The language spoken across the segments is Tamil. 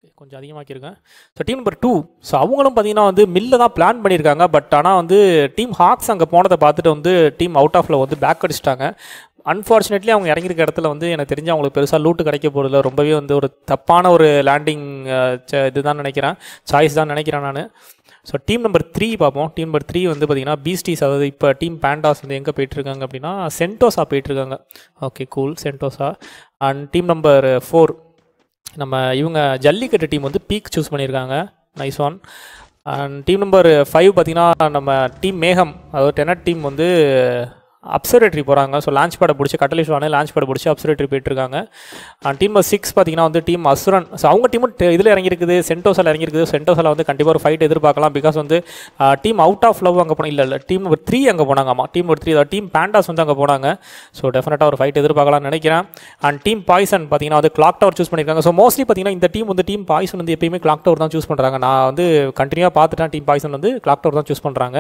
கொஞ்சம் அதிகமாக்கியிருக்கேன் so team number two so அவங்களும் பார்த்தீங்கன்னா வந்து மில்ல தான் பிளான் பண்ணியிருக்காங்க பட் ஆனால் வந்து டீம் ஹாக்ஸ் அங்கே போனதை பார்த்துட்டு வந்து டீம் அவுட் ஆஃபில் வந்து பேக் அடிச்சிட்டாங்க அன்ஃபார்ச்சுனேட்லி அவங்க இறங்கியிருக்க இடத்துல வந்து எனக்கு தெரிஞ்சு அவங்களுக்கு பெருசாக லூட்டு கிடைக்க போகிறதில்ல ரொம்பவே வந்து ஒரு தப்பான ஒரு லேண்டிங் இதுதான் நினைக்கிறேன் சாய்ஸ் தான் நினைக்கிறேன் நான் ஸோ டீம் நம்பர் த்ரீ பார்ப்போம் டீம் நம்பர் த்ரீ வந்து பார்த்தீங்கன்னா பீஸ்டீஸ் அதாவது இப்போ டீம் பேண்டாஸ் வந்து எங்கே போயிட்டுருக்காங்க அப்படின்னா சென்டோஸா போயிட்டுருக்காங்க okay cool Sentosa and team number four நம்ம இவங்க ஜல்லிக்கட்டு டீம் வந்து பீக் சூஸ் பண்ணியிருக்காங்க nice one and team number five பார்த்தீங்கன்னா நம்ம டீம் மேகம் அதாவது டெனட் டீம் வந்து அப்சர்வேட்டரி போகிறாங்க ஸோ லான்ச் பேடை பிடிச்சி கட்டலிஷ் வானே லான்ச் பேடை பிடிச்சி அப்சர்வேட்டரி போயிட்டுருக்காங்க அண்ட் டீம் நம்பர் சிக்ஸ் பார்த்தீங்கன்னா வந்து டீம் அசுரன் ஸோ அவங்க டீமும் இதில் இறங்கியிருக்குது சென்டோஸில் இறங்கியிருக்குது சென்டோஸில் வந்து கண்டிப்பாக ஒரு ஃபைட் எதிர்பார்க்கலாம் பிகாஸ் வந்து டீம் அவுட் ஆஃப் லவ் அங்கே போனால் இல்லை இல்லை டீம் நம்பர் த்ரீ அங்கே போனாங்க ஆமாம் டீம் நம்பர் த்ரீ அதாவது டீம் பேண்டாஸ் வந்து அங்கே போனாங்க ஸோ டெஃபினட்டாக ஒரு ஃபைட் எதிர்பார்க்கலாம்னு நினைக்கிறேன் அண்ட் டீம் பாய்சன் பார்த்தீங்கன்னா வந்து கிளாக் டவர் சூஸ் பண்ணியிருக்காங்க ஸோ மோஸ்ட்லி பார்த்தீங்கன்னா இந்த டீம் வந்து டீம் பாய்சன் வந்து எப்பயுமே கிளாக் டவர் தான் சூஸ் பண்ணுறாங்க நான் வந்து கண்டினியூவாக பார்த்துட்டேன் டீம் பாய்சன் வந்து கிளாக் டவர் தான் சூஸ் பண்ணுறாங்க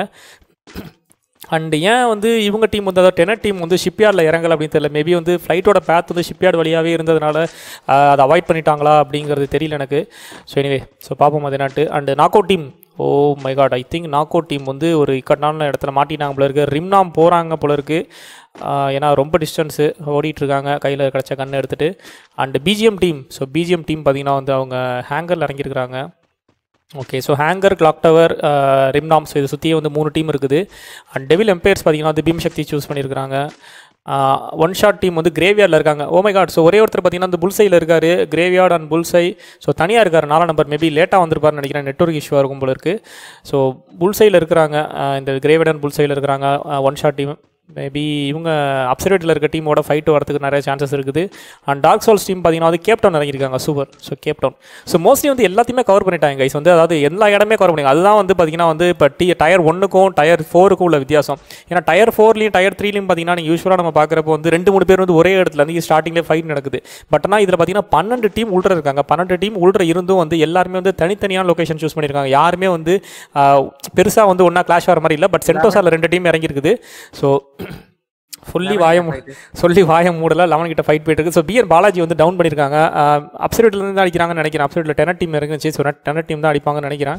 அண்ட் ஏன் வந்து இவங்க டீம் வந்து அதாவது டெனட் டீம் வந்து ஷிப்யார்டில் இறங்கல அப்படின்னு தெரியல மேபி வந்து ஃப்ளைட்டோட பேத் வந்து ஷிப்யார்டு வழியாகவே இருந்ததுனால ஆஹ், அதை அவாய்ட் பண்ணிட்டாங்களா அப்படிங்கிறது தெரியல எனக்கு ஸோ எனிவே ஸோ பார்ப்போம் அது நாட்டு and knock out team oh my god I think knock out team வந்து ஒரு இக்கட்டான இடத்துல மாட்டிட்டாங்க போல இருக்கு ரிம்னாம் போகிறாங்க போல இருக்கு ஆஹ், ஏன்னா ரொம்ப டிஸ்டன்ஸு ஓடிட்டுருக்காங்க கையில் கிடச்ச கண்ணை எடுத்துகிட்டு and BGM team so BGM team பார்த்தீங்கன்னா வந்து அவங்க ஹேங்கரில் இறங்கியிருக்கிறாங்க okay so hanger clock tower ரிம்னாம் ஸோ இதை சுற்றியே வந்து மூணு டீம் இருக்குது அண்ட் டெவில் எம்பையர்ஸ் பார்த்தீங்கன்னா வந்து பீம் சக்தி சூஸ் பண்ணியிருக்காங்க ஒன் ஷாட் டீம் வந்து கிரேவியார்டில் இருக்காங்க ஓ மை காட் ஸோ ஒரே ஒருத்தர் பார்த்தீங்கன்னா அந்த புல்சையில் இருக்காரு கிரேவியார்ட் அண்ட் புல்சை ஸோ தனியாக இருக்கார் நாலாம் நம்பர் மேபி லேட்டாக வந்திருப்பாருன்னு நினைக்கிறேன் நெட்ஒர்க் இஷ்யூவாக இருக்கும் போல இருக்குது ஸோ புல்சையில் இருக்கிறாங்க ஆஹ் இந்த கிரேவியார்ட் அண்ட் புல்சையில் இருக்கிறாங்க ஒன் ஷாட் டீம் மேபி இவங்க அப்சர்வேட்டில் இருக்க டீமோட ஃபைட் வரதுக்கு நிறைய சான்சஸ் இருக்குது அண்ட் டார்க் சோல்ஸ் டீம் பார்த்தீங்கன்னா வந்து கேப்டவுன் இறங்கியிருக்காங்க super so Cape Town so mostly வந்து எல்லாத்தையுமே கவர் பண்ணிட்டாங்க கைஸ் வந்து அதாவது எல்லா இடமே கவர் பண்ணிங்க அதுதான் வந்து பார்த்தீங்கன்னா வந்து இப்போ டி டயர் ஒன்றுக்கும் டயர் ஃபோருக்கும் உள்ள வித்தியாசம் ஏன்னா டயர் ஃபோர்லையும் டயர் த்ரீலையும் பார்த்தீங்கன்னா நீங்கள் யூஸ்வலாக நம்ம பார்க்குறப்போ வந்து ரெண்டு மூணு பேர் வந்து ஒரே இடத்துல இருந்து ஸ்டார்டிங்லேயே ஃபைட் நடக்குது பட் ஆனால் இதில் பார்த்தீங்கன்னா பன்னெண்டு டீம் உள்ற இருக்காங்க பன்னெண்டு டீம் உள்ற இருந்தும் வந்து எல்லாருமே வந்து தனித்தனியான லொகேஷன் சூஸ் பண்ணியிருக்காங்க யாருமே வந்து பெருசாக வந்து ஒன்றா கிளாஷ் வர மாதிரி இல்லை பட் சென்டோஸாவில் ரெண்டு டீம் இறங்கியிருக்குது ஸோ ஃபுல்லி வாயம் சொல்லி வாயம் மூடல லெவன் கிட்ட ஃபைட் போயிட்டு இருக்கு ஸோ பிஆர் பாலாஜி வந்து டவுன் பண்ணியிருக்காங்க அப்சைட்லேருந்து தான் அடிக்கிறாங்கன்னு நினைக்கிறேன் அப்சைட்டில் டெனட் டீம் இருந்துச்சு ஸோ டெனட் டீம் தான் அடிப்பாங்கன்னு நினைக்கிறேன்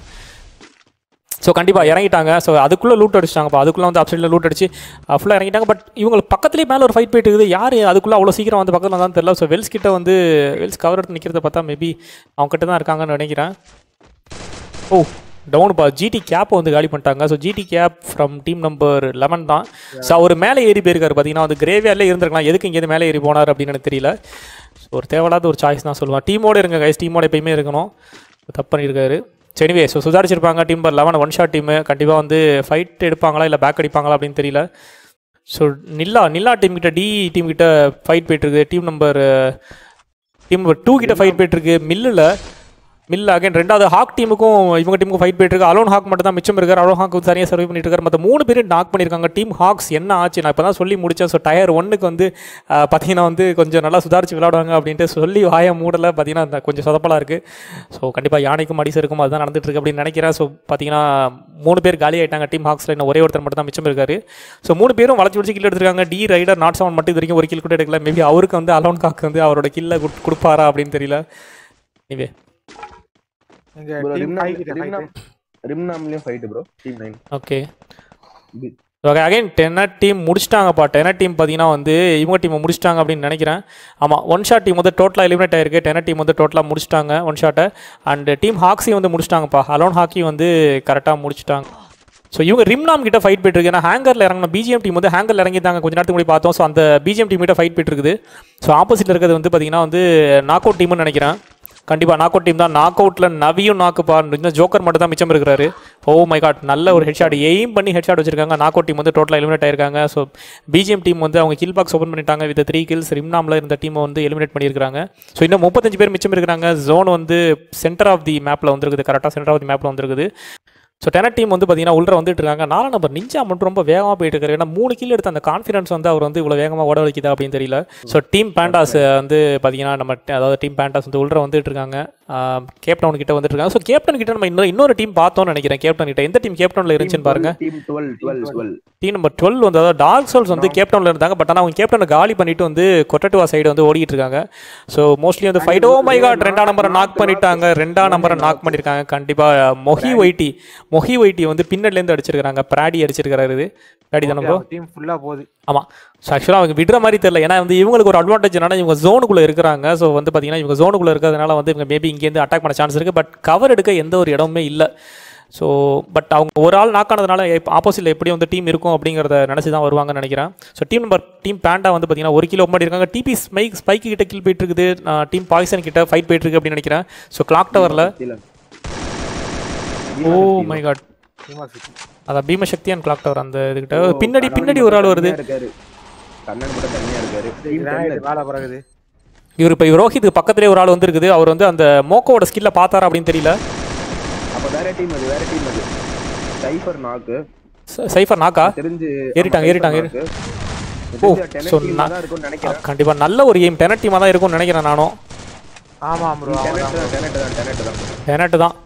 ஸோ கண்டிப்பாக இறங்கிட்டாங்க ஸோ அதுக்குள்ளே லூட் அடிச்சிட்டாங்கப்பா அதுக்குள்ளே வந்து அப்சைடில் லூட் அடிச்சு ஃபுல்லாக இறங்கிட்டாங்க பட் இவங்களுக்கு பக்கத்துலேயே மேலே ஒரு ஃபைட் போயிட்டு இருக்குது யார் அதுக்குள்ளே அவ்வளோ சீக்கிரம் வந்து பக்கத்தில் தான் தெரியல ஸோ வெல்ஸ் கிட்ட வந்து வெல்ஸ் கவர் எடுத்து நிற்கிறத பார்த்தா மேபி அவங்க கிட்ட தான் இருக்காங்கன்னு நினைக்கிறேன் ஓ டவுனுப்பா ஜிடி கேப் வந்து காலி பண்ணிட்டாங்க so GT cap from team number eleven தான் ஸோ அவர் மேலே ஏறி போயிருக்காரு பார்த்தீங்கன்னா வந்து கிரேவியார்லேயே இருந்திருக்கலாம் எதுக்கு இங்கேருந்து மேலே ஏறி போனார் அப்படின்னு எனக்கு தெரியல ஸோ ஒரு தேவையில்லாத ஒரு சாய்ஸ் தான் சொல்லுவேன் டீமோட இருங்க கைஸ் டீமோட எப்பயுமே இருக்கணும் தப்பு பண்ணியிருக்காரு சரிவே ஸோ சுதாரிச்சிருப்பாங்க team number eleven one shot team கண்டிப்பாக வந்து ஃபைட் எடுப்பாங்களா இல்லை பேக் அடிப்பாங்களா அப்படின்னு தெரியல ஸோ நில்லா நில்லா டீம் கிட்ட டி டீம் கிட்ட ஃபைட் போயிட்டுருக்கு team number team number two கிட்ட ஃபைட் போயிட்டுருக்கு மில்லில் மில் அகைன் ரெண்டாவது ஹாக் டீமுக்கும் இவங்க டீமுக்கும் ஃபைட் போயிட்டு இருக்கு அலோன் ஹாக் மட்டும் தான் மிச்சம் இருக்கார் அலோன் ஹாக் வந்து சரியாக சர்வை பண்ணிட்டு இருக்காரு மற்ற மூணு பேரும் நாக் பண்ணியிருக்காங்க டீம் ஹாக்ஸ் என்ன ஆச்சு நான் இப்போ தான் சொல்லி முடித்தேன் ஸோ டயர் ஒன்னுக்கு வந்து ஆஹ், பார்த்தீங்கன்னா வந்து கொஞ்சம் நல்லா சுதாரிச்சு விளையாடுவாங்க அப்படின்ட்டு சொல்லி வாய மூடல பார்த்தீங்கன்னா அந்த கொஞ்சம் சொதப்பலாக இருக்குது ஸோ கண்டிப்பாக யானைக்கும் அடிசு இருக்கும் அதுதான் நடந்துட்டு இருக்கு அப்படின்னு நினைக்கிறேன் ஸோ பார்த்தீங்கன்னா மூணு பேர் காலி ஆயிட்டாங்க டீம் ஹாக்ஸில் இன்னும் ஒரே ஒருத்தர் மட்டும் தான் மிச்சம் இருக்காரு ஸோ மூணு பேரும் வளச்சி வச்சு கில் எடுத்திருக்காங்க டி ரைடர் நாட் செவன் மட்டும் இது வரைக்கும் ஒரு கில் கூட எடுக்கல மேபி அவருக்கு வந்து அலோன் காக் வந்து அவரோட கில்லை கொடுப்பாரா அப்படின்னு தெரியல இவே இங்க Bro, team ரிம்னா- five கிட்ட fight. ரிம்னா- ரிம்னாம்லயும் fight bro team nine okay okay again டென்னர் டீம் முடிச்சிட்டாங்கப்பா டென்னர் டீம் பார்த்தீங்கன்னா வந்து இவங்க டீமை முடிச்சிட்டாங்க அப்படின்னு நினைக்கிறேன் ஆமாம் ஒன் ஷாட் டீம் வந்து டோட்டலாக எலிமினேட் ஆயிருக்கு டென்னர் டீம் வந்து டோட்டலாக முடிச்சிட்டாங்க ஒன் ஷாட்டை அண்ட் டீம் ஹாக்ஸி வந்து முடிச்சிட்டாங்கப்பா அலோன் ஹாக்கி வந்து கரெக்டாக முடிச்சிட்டாங்க ஸோ இவங்க ரிம்னாம் கிட்ட ஃபைட் போயிட்டு இருக்கு ஏன்னா ஹேங்கரில் இறங்கின பிஜிஎம் டீம் வந்து ஹேங்கரில் இறங்கிட்டாங்க கொஞ்ச நேரத்துக்கு முன்னாடி பார்த்தோம் ஸோ அந்த பிஜிஎம் டீம் கிட்ட ஃபைட் போயிட்டு இருக்குது ஸோ ஆப்போசிட்டில் இருக்கிறது வந்து பார்த்தீங்கன்னா வந்து நாக் அவுட் டீம்னு நினைக்கிறேன் கண்டிப்பாக நாக் அவுட் டீம் தான் நாக் அவுட்டில் நவியும் நாக்குப்பா இந்த ஜோக்கர் மட்டும் தான் மிச்சம் இருக்கிறாரு ஓ மை காட் நல்ல ஒரு ஹெட் ஷாட் எய்ம் பண்ணி ஹெட் ஷாட் வச்சிருக்காங்க நாக் அவுட் டீம் வந்து டோட்டலாக எலிமினேட் ஆயிருக்காங்க ஸோ பிஜிஎம் டீம் வந்து அவங்க கில் பாக்ஸ் ஓப்பன் பண்ணிட்டாங்க வித் த்ரீ கில்ஸ் ரிம்னாமில் இருந்த டீமை வந்து எலிமினேட் பண்ணியிருக்காங்க ஸோ இன்னும் முப்பத்தஞ்சு பேர் மிச்சம் இருக்கிறாங்க ஜோன் வந்து சென்டர் ஆஃப் தி மேப்பில் வந்திருக்குது கரெக்டாக சென்டர் ஆஃப் தி மேப்பில் வந்திருக்குது ஸோ டெனட் டீம் வந்து பார்த்தீங்கன்னா உள்ள வந்துட்டு இருக்காங்க நாலாம் நம்பர் நிஞ்சா மட்டும் ரொம்ப வேகமாக போயிட்டு இருக்காரு ஏன்னா மூணு கில் எடுத்த அந்த கான்ஃபிடன்ஸ் வந்து அவர் வந்து இவ்வளோ வேகமாக ஓட வைக்குதா அப்படின்னு தெரியல ஸோ டீம் பேண்டாஸ் வந்து பார்த்தீங்கன்னா நம்ம ட- அதாவது டீம் பேண்டாஸ் வந்து உள்ள வந்துட்டு இருக்காங்க கேப்டன் கிட்ட வந்துட்டு இருக்காங்க ஸோ கேப்டன் கிட்ட நம்ம இன்னொரு இன்னொரு டீம் பார்த்தோம்னு நினைக்கிறேன் கேப்டன் கிட்ட எந்த டீம் கேப்டனில் இருந்துச்சுன்னு பாருங்க team twelve twelve twelve team number twelve வந்து அதாவது டார்க் சோல்ஸ் வந்து கேப்டனில் இருந்தாங்க பட் ஆனால் அவங்க கேப்டனை காலி பண்ணிட்டு வந்து கொட்டட்டுவா சைடு வந்து ஓடிட்டு இருக்காங்க ஸோ மோஸ்ட்லி வந்து ஃபைட் ஓ மை காட் ரெண்டாம் நம்பரை நாக் பண்ணிட்டாங்க ரெண்டாம் நம்பரை நாக் பண்ணியிருக்காங்க கண்டிப்பாக மொஹி ஒயிட்டி மொஹி ஒயிட்டி வந்து பின்னட்லேருந்து அடிச்சிருக்காங்க பிராடி அடிச்சிருக்காரு இது பிராடி தானே ப்ரோ டீம் ஃபுல்லா போகுது ஆமாம் ஸோ ஆக்சுவலாக அவங்க விடுற மாதிரி தெரியல ஏன்னா வந்து இவங்களுக்கு ஒரு அட்வான்டேஜ் என்னன்னா இவங்க ஜோனுக்குள்ளே இருக்கிறாங்க ஸோ வந்து பார்த்தீங்கன்னா இவங்க ஜோனுக்குள்ளே இருக்கிறதுனால வந்து இவங்க மேபி இங்கேருந்து அட்டாக் பண்ண சான்ஸ் இருக்குது பட் கவர் எடுக்க எந்த ஒரு இடமுமே இல்லை ஸோ பட் அவங்க ஒரு ஆள் knock ஆனதுனால ஆப்போசிட்டில் எப்படி வந்து டீம் இருக்கும் அப்படிங்கிறத நினச்சி தான் வருவாங்கன்னு நினைக்கிறேன் ஸோ டீம் நம்பர் டீம் பேண்டா வந்து பார்த்தீங்கன்னா ஒரு கிலோ முன்னாடி இருக்காங்க டிபி ஸ்மைக் ஸ்பைக்கு கிட்ட கில் போயிட்டு இருக்குது டீம் பாய்சன் கிட்ட ஃபைட் போயிட்டு இருக்கு அப்படின்னு நினைக்கிறேன் ஸோ கிளாக் டவரில் ஓ மை காட் டீமா சிட்டி அதான் பீமசக்தி அண்ட் கிளாக் டவர் அந்த இதுகிட்ட பின்னாடி பின்னாடி ஒரு ஆள் வருது இருக்காரு கண்ணன் மட்டும் தனியா இருக்காரு டீம் கிரானைட் மேல பறகுது இவர் இப்போ ரோஹித்துக்கு பக்கத்துலேயே ஒரு ஆள் வந்திருக்குது அவர் வந்து அந்த மோக்கோவோட ஸ்கில்ல பார்த்தாரா அப்படின்னு தெரியல அப்ப வேற டீம் அது வேற டீம் அது சைஃபர் நாக்கு ச- சைஃபர் நாக்கா தெரிஞ்சு ஏறிட்டாங்க, ஏறிட்டாங்க, ஏறி- ஓ, so na- தான் இருக்கும்னு நினைக்கிறேன் கண்டிப்பா நல்ல ஒரு கேம் டெனட் டீமாக தான் இருக்கும்னு நினைக்கிறேன் நானும் ஆமா ப்ரோ டெனட் தான் டெனட் தான் டெனட் தான் டெனட் தான்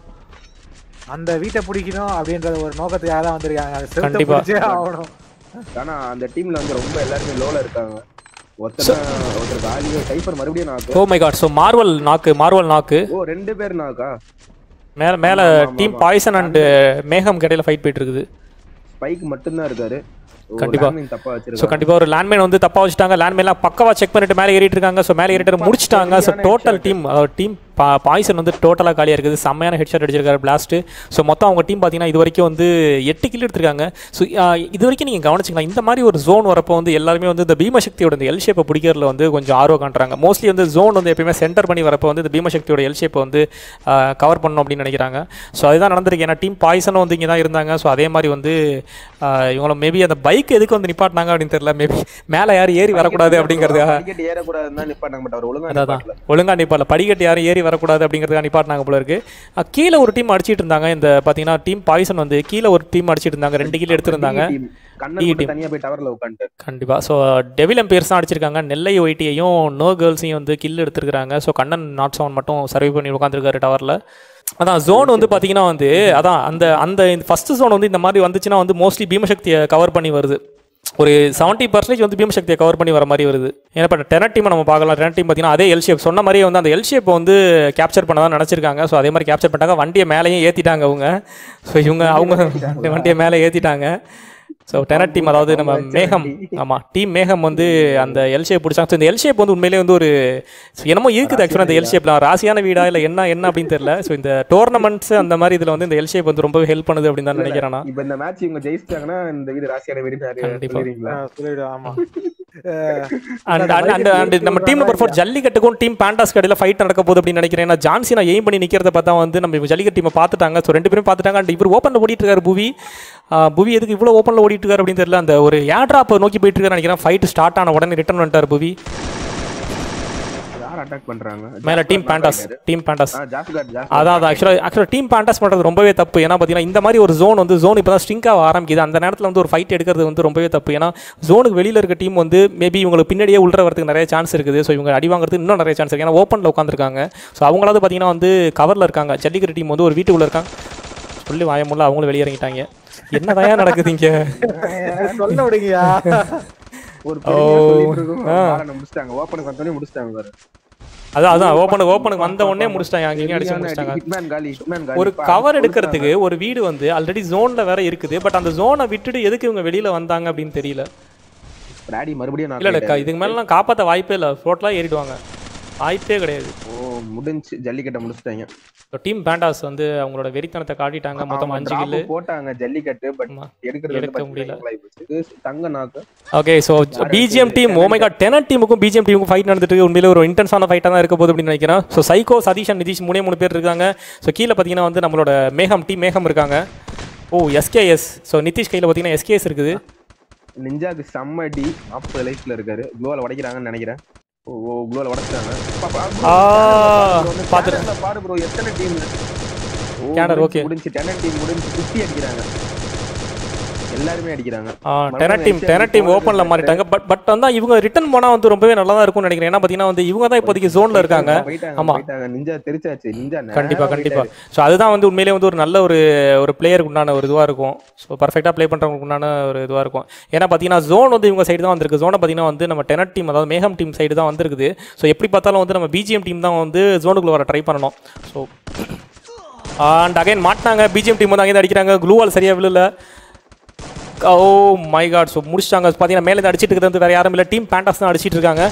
அந்த வீட்டை பிடிக்கணும் அப்படின்ற ஒரு நோக்கத்துக்காக தான் வந்திருக்காங்க அது செவுத்த கண்டிப்பா. பிடிச்சே ஆகணும் ஆனா அந்த டீம்ல வந்து ரொம்ப எல்லாருமே லோல இருக்காங்க ஒருத்தர் ஒருத்தர் காலியோ சைஃபர் மறுபடியும் நாக்கு oh my god so Marvel நாக்கு மார்வல் நாக்கு ஓ ரெண்டு பேர் நாக்கா மேலே மேலே டீம் பாய்சன் அண்ட் மேகம் கடையில் ஃபைட் போயிட்டு இருக்குது ஸ்பைக் மட்டும்தான் இருக்காரு ஓ, கண்டிப்பா. landmine தப்பா ஸோ வச்சிருக்காங்க கண்டிப்பாக ஒரு லேண்ட்மைன் வந்து தப்பாக வச்சுட்டாங்க லேண்ட்மைன்லாம் பக்கவா செக் பண்ணிட்டு மேலே ஏறிட்டு இருக்காங்க ஸோ மேலே ஏறிட்டு முடிச்சிட்டாங்க ஸோ டோட்டல் டீம் அதாவது டீம் பா பாய்சன் வந்து டோட்டலாக காலியாக இருக்குது செம்மையான ஹெட்ஷாட் அடிச்சிருக்காரு பிளாஸ்ட் ஸோ மொத்தம் அவங்க டீம் பார்த்தீங்கன்னா இது வரைக்கும் வந்து எட்டு கில் எடுத்திருக்காங்க ஸோ இது வரைக்கும் நீங்கள் கவனிச்சிக்கலாம் இந்த மாதிரி ஒரு ஜோன் வரப்போ வந்து எல்லாருமே வந்து இந்த பீமசக்தியோட இந்த எல் ஷேப்பை பிடிக்கிறதுல வந்து கொஞ்சம் ஆர்வம் காட்டுறாங்க மோஸ்ட்லி வந்து ஜோன் வந்து எப்பயுமே சென்டர் பண்ணி வரப்போ வந்து இந்த பீமசக்தியோட எல் ஷேப்பை வந்து கவர் பண்ணணும் அப்படின்னு நினைக்கிறாங்க ஸோ அதுதான் நடந்திருக்கு ஏன்னா டீம் பாய்சனும் வந்து இங்கே தான் இருந்தாங்க ஸோ அதே மாதிரி வந்து ஆஹ் இவங்கள மேபி அந்த பைக் எதுக்கு வந்து நிப்பாட்டினாங்க அப்படின்னு தெரியல மேபி மேலே யாரும் ஏறி வரக்கூடாது அப்படிங்கிறதுக்காக படிக்கட்டு ஏறக்கூடாதுன்னு தான் நிப்பாட்டாங்க பட் அவர் ஒழுங்கா அதான் நிப்பாட்டல ஒழுங்கா நிப்பாடல படிக்கட்டு யாரும் ஏறி வரக்கூடாது அப்படிங்கிறதுக்காக நிப்பாட்டினாங்க போல இருக்கு அஹ் கீழே ஒரு டீம் அடிச்சிட்டு இருந்தாங்க இந்த பார்த்தீங்கன்னா டீம் பாய்சன் வந்து கீழே ஒரு டீம் அடிச்சிட்டு இருந்தாங்க ரெண்டு கீழே எடுத்திருந்தாங்க டீம் கண்ணன் மட்டும் தனியா போய் டவர்ல உட்காந்துட்டு கண்டிப்பாக ஸோ டெவில் எம்பையர்ஸ் தான் அடிச்சிருக்காங்க நெல்லை ஒயிட்டியையும் நோ கேர்ள்ஸையும் வந்து கில் எடுத்திருக்காங்க ஸோ கண்ணன் நாட் செவன் மட்டும் சர்வை பண்ணி உட்காந்துருக்காரு டவரில் அதான் ஜோன் வந்து பார்த்தீங்கன்னா வந்து அதான் அந்த அந்த ஃபஸ்ட்டு ஜோன் வந்து இந்த மாதிரி வந்துச்சுன்னா வந்து மோஸ்ட்லி பீமசக்தியை கவர் பண்ணி வருது ஒரு செவன்ட்டி பர்சன்டேஜ் வந்து பீமசக்தியை கவர் பண்ணி வர மாதிரி வருது ஏன்னா இப்போ டெனட் டீமை நம்ம பார்க்கலாம் டெனட் டீம் பார்த்தீங்கன்னா அதே எல் ஷேப் சொன்ன மாதிரியே வந்து அந்த எல் ஷேப்பை வந்து கேப்சர் பண்ண தான் நினச்சிருக்காங்க ஸோ அதே மாதிரி கேப்சர் பண்ணிட்டாங்க வண்டியை மேலேயும் ஏற்றிட்டாங்க அவங்க ஸோ இவங்க அவங்க வண்டியை மேலே ஏற்றிட்டாங்க ஸோ டெனட் டீம் அதாவது நம்ம மேகம் ஆமாம் டீம் மேகம் வந்து அந்த எல் ஷேப் பிடிச்சாங்க ஸோ இந்த எல் ஷேப் வந்து உண்மையிலேயே வந்து ஒரு so என்னமோ இருக்குது ஆக்சுவலாக அந்த எல் ஷேப்ல ராசியான வீடா இல்லை என்ன என்ன அப்படின்னு தெரியல ஸோ இந்த டோர்னமெண்ட்ஸ் அந்த மாதிரி இதில் வந்து இந்த எல் ஷேப் வந்து ரொம்பவே ஹெல்ப் பண்ணுது அப்படின்னு தான் நினைக்கிறேன் நான் இப்ப இந்த மேட்ச் இவங்க ஜெயிச்சிட்டாங்கன்னா இந்த வீடு ராசியான வீடு கண்டிப்பா. சொல்லிடுறீங்களா சொல்லிவிடும் ஆமா அண்ட் அண்ட் அண்ட் நம்ம டீம் நம்பர் ஃபோர் ஜல்லிக்கட்டுக்கும் டீம் பேண்டாஸ் கடையில் ஃபைட் நடக்க போகுது அப்படின்னு நினைக்கிறேன் ஏன்னா ஜான்சி நான் எய்ம் பண்ணி நிற்கிறத பார்த்தா வந்து நம்ம இவங்க ஜல்லிக்கட்டு டீமை பார்த்துட்டாங்க ஸோ ரெண்டு பேரும் பார்த்துட்டாங்க அண்ட் இவர் ஓப்பனில் ஓடிட்டு இருக்காரு புவி ஆஹ் புவி எதுக்கு இவ்வளோ ஓப்பனில் ஓடிட்டு இருக்காரு அப்படின்னு தெரியல அந்த ஒரு ஏட்ராப் நோக்கி போயிட்டு இருக்காரு நினைக்கிறேன் ஃபைட் ஸ்டார்ட் ஆன உடனே ரிட்டர்ன் வந்துட்டார் புவி யார் அட்டாக் பண்றாங்க மேலே டீம் பேண்டாஸ் டீம் பேண்டாஸ் ஆ ஜாஸ்காட் ஜாஸ் அதான் அது ஆக்சுவலாக ஆக்சுவலாக டீம் பேண்டாஸ் பண்ணுறது ரொம்பவே தப்பு ஏன்னா பார்த்தீங்கன்னா இந்த மாதிரி ஒரு ஜோன் வந்து ஜோன் இப்போ தான் ஸ்ட்ரிங்க் ஆக ஆரம்பிக்குது அந்த நேரத்தில் வந்து ஒரு ஃபைட் எடுக்கிறது வந்து ரொம்பவே தப்பு ஏன்னா ஜோனுக்கு வெளியில் இருக்க டீம் வந்து மேபி இவங்களுக்கு பின்னாடியே உள்ள வரதுக்கு நிறைய சான்ஸ் இருக்குது ஸோ இவங்க அடி வாங்குறதுக்கு இன்னும் நிறைய சான்ஸ் இருக்குது ஏன்னா ஓப்பனில் உட்காந்துருக்காங்க ஸோ அவங்களாவது பார்த்தீங்கன்னா வந்து கவரில் இருக்காங்க ஜல்லிக்கட்டு டீம் வந்து ஒரு வீட்டுக்குள்ளே இருக்காங்க சொல்லி வாயமுள்ள அவங்களும் வெளியே இறங்கிட்டாங்க என்னதான் நடக்குது இங்கே சொல்ல விடுங்கயா ஒரு பெரிய சொல்லிட்டு இருக்கோம் பாலனை முடிச்சிட்டாங்க ஓப்பனுக்கு வந்தோடனே முடிச்சிட்டாங்க பாரு அதான் அதான் ஓப்பனுக்கு ஓப்பனுக்கு வந்த உடனே முடிச்சிட்டாங்க அங்கேயும் அடிச்சு முடிச்சிட்டாங்க ஹிட்மேன் காலி ஹிட்மேன் காலி ஒரு கவர் எடுக்கிறதுக்கு ஒரு வீடு வந்து ஆல்ரெடி ஜோனில் வேற இருக்குது பட் அந்த ஜோனை விட்டுட்டு எதுக்கு இவங்க வெளியில் வந்தாங்க அப்படின்னு தெரியல பிராடி மறுபடியும் இல்லை நான் இல்லைக்கா இதுக்கு மேலாம் காப்பாற்ற வாய்ப்பே இல்லை ஃப்ளோட்லாம் ஏறிடுவாங்க வாய்ப்பே கிடையாது ஓ முடிஞ்சு ஜல்லிக்கட்டை முடிச்சிட்டாங்க ஸோ டீம் பேண்டாஸ் வந்து அவங்களோட வெறித்தனத்தை காட்டிட்டாங்க மொத்தம் அவங்க அஞ்சு drop கில்லு போட்டாங்க ஜல்லிக்கட்டு பட் ஆமா. எடுக்கிறது வந்து எடுக்க பத்து முடியல. நிமிஷம் ஆயிப்போச்சு. இது தங்க நாக்கு okay so BGM team oh my god Tenet டீமுக்கும் பிஜிஎம் டீமுக்கும் ஃபைட் நடந்துட்டு இருக்கு. உண்மையிலே ஒரு இன்டென்ஸான ஃபைட்டாக தான் இருக்க போகுது அப்படின்னு நினைக்கிறேன் so psycho Sathish and Nitish மூணே மூணு பேர் இருக்காங்க ஸோ கீழே பார்த்தீங்கன்னா வந்து நம்மளோட மேகம் டீம் மேகம் இருக்காங்க ஓ எஸ்கேஎஸ் ஸோ நிதிஷ் கையில் பார்த்தீங்கன்னா எஸ்கேஎஸ் இருக்குது நிஞ்சாக்கு செம்ம டி ஆப் லைஃப்ல இருக்காரு குளோல உடைக்கிறாங்கன்னு நினைக்கிறேன் ஓ ஓ குளோல உடைச்சிட்டாங்க பா- பா- bro, ஆ, bro, இந்த பாத்துட்டேன். channel ல பாரு ப்ரோ எத்தனை டீம் ஓ, கேனர் முடிஞ்சு, ஓகே முடிஞ்சு டெனன் டீம் முடிஞ்சு குத்தி அடிக்கிறாங்க எல்லாருமே அடிக்கிறாங்க டெனட் டீம் டெனட் டீம் ஓப்பனில் மாறிட்டாங்க பட் பட் வந்து இவங்க ரிட்டர்ன் போனால் வந்து ரொம்பவே நல்லா தான் இருக்கும்னு நினைக்கிறேன் ஏன்னா பார்த்தீங்கன்னா வந்து இவங்க தான் இப்போதைக்கு ஜோனில் இருக்காங்க ஆமா. ஆமா நிஞ்சா தெரிச்சாச்சு நிஞ்சா கண்டிப்பா கண்டிப்பா ஸோ அதுதான் வந்து உண்மையிலேயே வந்து ஒரு நல்ல ஒரு ஒரு பிளேயருக்கு உண்டான ஒரு இதுவாக இருக்கும் ஸோ பர்ஃபெக்டாக ப்ளே பண்ணுறவங்களுக்கு உண்டான ஒரு இதுவாக இருக்கும் ஏன்னா பார்த்தீங்கன்னா ஜோன் வந்து இவங்க சைடு தான் வந்திருக்கு ஜோனை பார்த்தீங்கன்னா வந்து நம்ம டெனட் டீம் அதாவது மேகம் டீம் சைடு தான் வந்திருக்குது ஸோ எப்படி பார்த்தாலும் வந்து நம்ம பிஜிஎம் டீம் தான் வந்து ஜோனுக்குள்ள வர ட்ரை பண்ணணும் ஸோ அண்ட் அகைன் மாட்டினாங்க பிஜிஎம் டீம் வந்து அங்கே அடிக்கிறாங்க க்ளூவால் சரியாக விழுல ஓ மை காட் ஸோ முடிச்சிட்டாங்க பார்த்தீங்கன்னா மேலே இருந்து அடிச்சிட்டு இருக்கிறது வந்து வேறு யாரும் இல்லை டீம் பேண்டாஸ் தான் அடிச்சிட்டு இருக்காங்க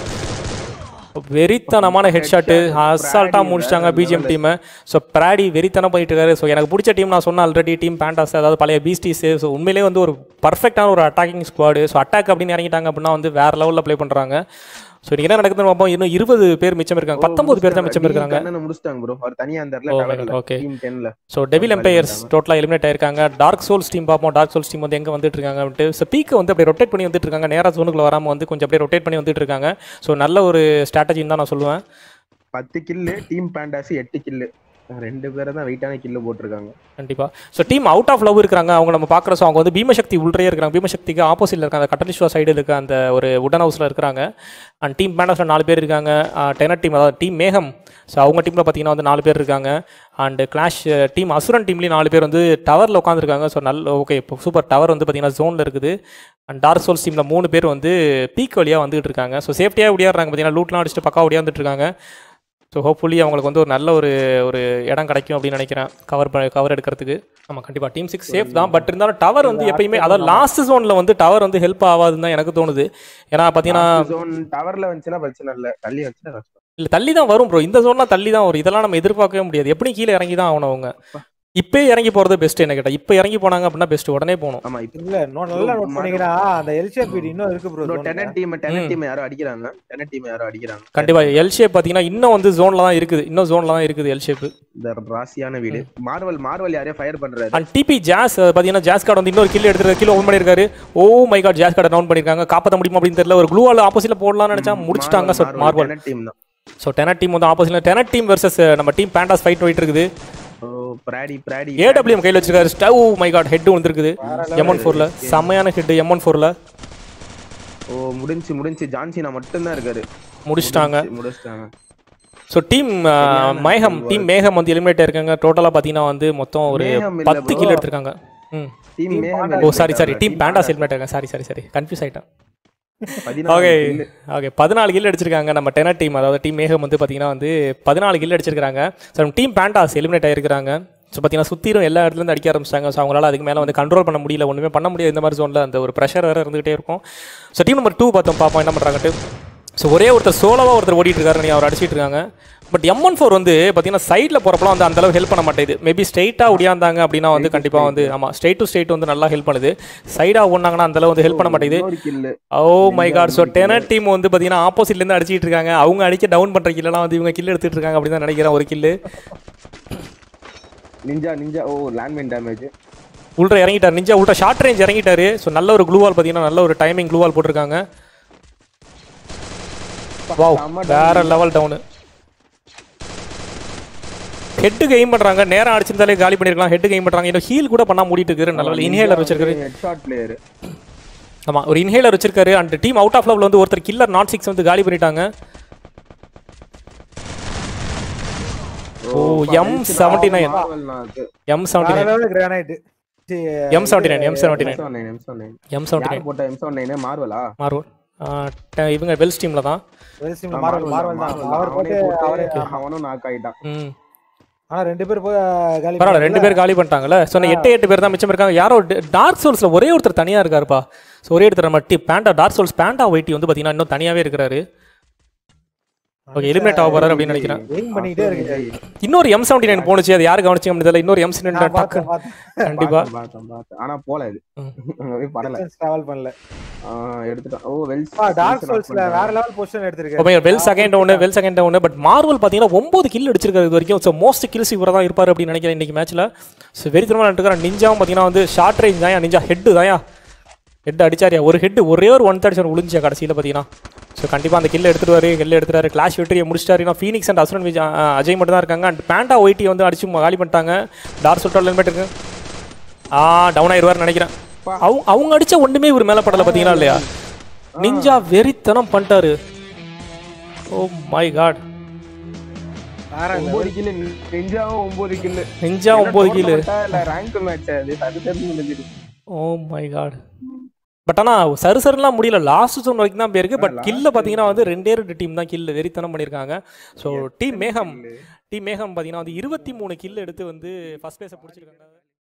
வெறித்தனமான ஹெட் ஷாட்டு அசால்ட்டாக முடிச்சிட்டாங்க பிஜிஎம் டீமை ஸோ பிராடி வெறித்தனம் பண்ணிட்டு இருக்காரு ஸோ எனக்கு பிடிச்ச டீம் நான் சொன்னேன் ஆல்ரெடி டீம் பேண்டாஸ் அதாவது பழைய பீஸ்டிஸ் ஸோ உண்மையிலேயே வந்து ஒரு பர்ஃபெக்டான ஒரு அட்டாக்கிங் ஸ்குவாடு ஸோ அட்டாக் அப்படின்னு இறங்கிட்டாங்க அப்படின்னா வந்து வேறு லெவலில் ப்ளே பண்ணுறாங்க ஸோ இன்றைக்கி என்ன நடக்குதுன்னு பார்ப்போம் இன்னும் இருபது பேர் மிச்சம் இருக்காங்க பத்தொம்பது பேர் தான் மிச்சம் இருக்காங்க முடிச்சிட்டாங்க ப்ரோ அவர் தனியா அந்த Oh, இடத்துல okay. டீம் 10ல ஸோ டெவில் எம்பையர்ஸ் டோட்டலாக எலிமினேட் ஆயிருக்காங்க டார்க் சோல்ஸ் டீம் பார்ப்போம் டார்க் சோல்ஸ் டீம் வந்து எங்கே வந்துட்டு இருக்காங்க அப்படின்ட்டு ஸோ பீக்கை வந்து அப்படியே ரொட்டேட் பண்ணி வந்துட்டு இருக்காங்க நேராக ஜோனுக்குள்ள வராமல் வந்து கொஞ்சம் அப்படியே ரொட்டேட் பண்ணி வந்துட்டு இருக்காங்க ஸோ நல்ல ஒரு ஸ்ட்ராட்டஜின்னு தான் நான் சொல்லுவேன் பத்து கில்லு டீம் பேண்டாஸ் எட்டு கில்லு ரெண்டு பேரை தான் வெயிட்டான கில்லு போட்டிருக்காங்க கண்டிப்பாக so team out of love இருக்கிறாங்க அவங்க நம்ம பார்க்குற ஸோ அவங்க வந்து பீமசக்தி உள்ளே இருக்கிறாங்க பீமசக்திக்கு ஆப்போசிட்டில் இருக்காங்க அந்த கட்டலிஸ்வா சைடு இருக்க அந்த ஒரு உடன் ஹவுஸில் இருக்கிறாங்க அண்ட் டீம் பேண்டஸில் நாலு பேர் இருக்காங்க டெனர் டீம் அதாவது டீம் மேகம் ஸோ அவங்க டீமில் பார்த்தீங்கன்னா வந்து நாலு பேர் இருக்காங்க அண்ட் கிளாஷ் டீம் அசுரன் டீம்லேயும் நாலு பேர் வந்து டவரில் உட்காந்துருக்காங்க ஸோ நல்ல ஓகே இப்போ சூப்பர் டவர் வந்து பார்த்தீங்கன்னா ஜோனில் இருக்குது அண்ட் டார்க் சோல்ஸ் டீமில் மூணு பேர் வந்து பீக் வழியாக வந்துகிட்டு இருக்காங்க ஸோ சேஃப்டியாக ஒடியாடுறாங்க பார்த்தீங்கன்னா லூட்லாம் அடிச்சுட்டு பக்கா ஒடியாந்துட்டு இருக்காங்க ஸோ ஹோப்ஃபுல்லி அவங்களுக்கு வந்து ஒரு நல்ல ஒரு ஒரு இடம் கிடைக்கும் அப்படின்னு நினைக்கிறேன் கவர் கவர் எடுக்கிறதுக்கு ஆமாம் கண்டிப்பாக டீம் சிக்ஸ் சேஃப் தான் பட் இருந்தாலும் டவர் வந்து எப்பயுமே அதாவது லாஸ்ட் ஜோனில் வந்து டவர் வந்து ஹெல்ப் ஆகாதுன்னு தான் எனக்கு தோணுது ஏன்னா பார்த்தீங்கன்னா ஜோன் டவர்ல வந்துச்சுன்னா பிரச்சனை இல்ல தள்ளி வந்துச்சுன்னா கஷ்டம் இல்லை தள்ளி தான் வரும் ப்ரோ இந்த ஜோன்லாம் தள்ளி தான் வரும் இதெல்லாம் நம்ம எதிர்பார்க்கவே முடியாது எப்படி கீழே இறங்கி தான் ஆகணும் அவங்க இப்போ இறங்கி போகிறது பெஸ்ட் என்ன கேட்டால் இப்போ இறங்கி போனாங்க அப்படின்னா பெஸ்ட் உடனே போகணும் ஆமா இப்போ இல்ல இன்னும் நல்லா நோட் பண்ணீங்கன்னா அந்த எல்சிஎஃப் வீடு இன்னும் இருக்கு bro Tenet team Tenet team யாரோ அடிக்கிறாங்க டெனன் டீம் யாரோ அடிக்கிறாங்க கண்டிப்பாக எல் ஷேப் பார்த்தீங்கன்னா இன்னும் வந்து ஜோனில் தான் இருக்குது இன்னும் ஜோனில் தான் இருக்குது எல் ஷேப்பு இந்த ராசியான வீடு மார்வல் மார்வல் யாரையோ ஃபயர் பண்றாரு அண்ட் டிபி ஜாஸ் பார்த்தீங்கன்னா ஜாஸ் கார்டு வந்து இன்னொரு கில் எடுத்துட்டு கிலோ ஓன் பண்ணியிருக்காரு ஓ மை காட் ஜாஸ் கார்டை டவுன் பண்ணியிருக்காங்க காப்பாற்ற முடியுமா அப்படின்னு தெரியல ஒரு க்ளூவால் ஆப்போசிட்டில் போடலாம்னு நினச்சா முடிச்சிட்டாங்க ஸோ மார்வல் டெனன் டீம் தான் ஸோ டெனட் டீம் வந்து ஆப்போசிட்டில் டெனட் டீம் வர்சஸ் நம்ம டீம் பேண்டாஸ் ஃபைட் போயிட்டு இருக்குது ஓ பிராடி பிராடி ஏடபிள்யூஎம் கையில் வச்சிருக்காரு ஸ்டவ் மை காட் ஹெட் வந்துருக்குது எம் ஒன் ஃபோரில் செம்மையான ஹெட் எம் ஒன் ஃபோரில் ஓ முடிஞ்சு முடிஞ்சு ஜான்சினா மட்டும்தான் இருக்காரு முடிச்சிட்டாங்க முடிச்சு- முடிச்சிட்டாங்க ஸோ டீம் மேகம் டீம் மேகம் வந்து எலிமினேட் ஆயிருக்காங்க டோட்டலாக பார்த்தீங்கன்னா வந்து மொத்தம் ஒரு மேகம் இல்ல பத்து bro. கில் எடுத்திருக்காங்க ம் டீம் மேகம் oh sorry sorry team Pandas eliminate ஆயிருக்காங்க சாரி சாரி சாரி கன்ஃபியூஸ் ஆயிட்டேன் பதினாலு ஓகே kill. ஓகே பதினாலு கில் அடிச்சிருக்காங்க நம்ம டெனர் டீம் அதாவது டீம் மேகம் வந்து பார்த்தீங்கன்னா வந்து பதினாலு கில் அடிச்சிருக்காங்க ஸோ டீம் பேண்டாஸ் எலிமினேட் ஆயிருக்காங்க ஸோ பார்த்தீங்கன்னா சுற்றிலும் எல்லா இடத்துலேருந்து அடிக்க ஆரம்பிச்சிட்டாங்க ஸோ அவங்களால அதுக்கு மேலே வந்து கண்ட்ரோல் பண்ண முடியல ஒன்றுமே பண்ண முடியாது இந்த மாதிரி ஜோனில் அந்த ஒரு ப்ரெஷர் வேறு இருந்துகிட்டே இருக்கும் ஸோ டீம் நம்பர் டூ பார்த்தோம் பார்ப்போம் என்ன பண்ணுறாங்கட்டு ஸோ ஒரே ஒருத்தர் சோலோவாக ஒருத்தர் ஓடிட்டு இருக்காரு நீ அவர் அடிச்சிட்டு இருக்காங்க பட் எம் ஒன் ஃபோர் வந்து பார்த்தீங்கன்னா சைடில் போகிறப்பலாம் வந்து அந்தளவு ஹெல்ப் பண்ண மாட்டேது மேபி ஸ்ட்ரைட்டாக ஒடியாந்தாங்க அப்படின்னா வந்து கண்டிப்பாக வந்து ஆமாம் ஸ்ட்ரைட் டு ஸ்ட்ரைட் வந்து நல்லா ஹெல்ப் பண்ணுது சைடாக ஓடினாங்கன்னா அந்தளவு வந்து ஹெல்ப் பண்ண மாட்டேங்குது இன்னொரு kill oh my god so Tenet team வந்து பார்த்தீங்கன்னா ஆப்போசிட்லேருந்து அடிச்சிட்டு இருக்காங்க அவங்க அடிக்க டவுன் பண்ணுற கில்லாம் வந்து இவங்க கில் எடுத்துட்டு இருக்காங்க அப்படின்னு தான் நினைக்கிறேன் ஒரு kill ninja ninja oh landmine damage உள்ள இறங்கிட்டார் நிஞ்சா உள்ள ஷார்ட் ரேஞ்ச் இறங்கிட்டாரு ஸோ நல்ல ஒரு க்ளூவால் பார்த்தீங்கன்னா நல்ல ஒரு டைமிங் க்ளூவால் போட்டிருக்காங்க வாவ் வேற லெவல் டவுனு ஹெட்டுக்கு எய்ம் பண்ணுறாங்க நேரம் அடிச்சிருந்தாலே காலி பண்ணிருக்கலாம் ஹெட்டுக்கு எய்ம் பண்ணுறாங்க இன்னும் ஹீல் கூட பண்ணா மூடிட்டு இருக்காரு நல்ல இன்ஹேலர் வச்சிருக்காரு ஹெட்ஷாட் பிளேயர் ஆமா ஒரு இன்ஹேலர் வச்சிருக்காரு and team out of level வந்து ஒருத்தர் கில்லர் நாட் சிக்ஸ் வந்து காலி பண்ணிட்டாங்க oh M seventy nine M seventy வேற nine level grenade M seventy nine M seventy nine M seventy யார் நைன் போட்ட எம் செவன் நைன் மார்வலா மார்வல் இவங்க வெல்ஸ் டீமில் தான் மார்வல் மார்வல் தான் அவர் போட்டு அவரே அவனும் நாக் ஆயிட்டான் ம் ஆனா ரெண்டு பேர் போய் காலி பரவாயில்ல ரெண்டு பேர் காலி பண்ணிட்டாங்கல்ல ஸோ எட்டு எட்டு பேர் தான் மிச்சம் இருக்காங்க யாரோ டார்க் சோல்ஸில் ஒரே ஒருத்தர் தனியாக இருக்காருப்பா ஸோ ஒரே ஒருத்தர் நம்ம டி பேண்டா டார்க் சோல்ஸ் பேண்டா ஒயிட்டி வந்து பார்த்தீங்கன்னா இன்னும் தனியாகவே இருக்கிறாரு ஓகே எலிமினேட் ஆக போறாரு அப்படின்னு நினைக்கிறேன் வெயிட் பண்ணிட்டே இருக்கு இன்னொரு எம் செவன்டி நைன் போனுச்சு அது யாரு கவனிச்சு அப்படின்னு தெரியல இன்னொரு எம் செவன்டி நான் நைன் டக்கு பார்த்தேன் பார்த்தேன் கண்டிப்பா பார்த்தேன், பார்த்தேன். ஆனா போல இது ம். அங்க போய் படல டிராவல் பண்ணல ஆ, எடுத்துட்டான் ஓ வெல்ஸ் டார்க் சோல்ஸ்ல வேற லெவல் பொசிஷன் எடுத்திருக்காரு வெல் செகண்ட் ஒன்று வெல் செகண்ட் ஒன்று பட் மார்வல் பார்த்தீங்கன்னா ஒம்பது கில் அடிச்சிருக்காரு இது வரைக்கும் ஸோ மோஸ்ட் கில்ஸ் இவரை தான் இருப்பார் அப்படின்னு நினைக்கிறேன் இன்னைக்கு மேட்ச்சில் ஸோ வெறி திரும்ப நினைக்கிறேன் நிஞ்சாவும் பார்த்தீங்கன்னா வந்து ஷார்ட் ரேஞ்ச் தான் நிஞ்சா ஹெட்டு தான்யா ஹெட் அடிச்சாரியா ஒரு ஹெட் ஒரே ஒரு ஒன் தேர்ட்டி செவன் விழுந்துச்சா கடைசியில் பார்த்தீங்கன்னா ஸோ கண்டிப்பாக அந்த கில்ல எடுத்துருவாரு கில்ல எடுத்துட்டாரு கிளாஷ் வெற்றியை முடிச்சிட்டாரு ஏன்னா ஃபீனிக்ஸ் அண்ட் அசுரன் விஜய் அஹ், அஜய் மட்டும் தான் இருக்காங்க அண்ட் பேண்டா ஒயிட்டி வந்து அடிச்சு காலி பண்ணிட்டாங்க டார் சொல்லிட்டு ஹெல்மெட் இருக்கு ஆ டவுன் ஆயிடுவார்னு நினைக்கிறேன் அவங்க அவங்க அடிச்ச ஒன்றுமே இவர் மேலே படலை பார்த்தீங்களா இல்லையா நிஞ்சா வெறித்தனம் பண்ணிட்டாரு ஓ மை காட் வேற level. ஒன்பது கில்லு நெஞ்சாவும் ஒன்பது கில்லு நிஞ்சா ஒம்பது கீழு இல்ல ரேங்க் மேட்ச் அது சரி சரி முடிஞ்சிருச்சு ஓ மை காட் பட் ஆனால் சரு சருலாம் முடியல லாஸ்ட் ஜோன் வரைக்கும் தான் போயிருக்கு பட் கில்ல பார்த்தீங்கன்னா வந்து ரெண்டே ரெண்டு டீம் தான் கில்ல வெறித்தனம் பண்ணியிருக்காங்க ஸோ டீம் மேகம் டீம் மேகம் பார்த்தீங்கன்னா வந்து இருபத்தி மூணு கில் எடுத்து வந்து ஃபர்ஸ்ட் பிளேஸை பிடிச்சிருக்காங்க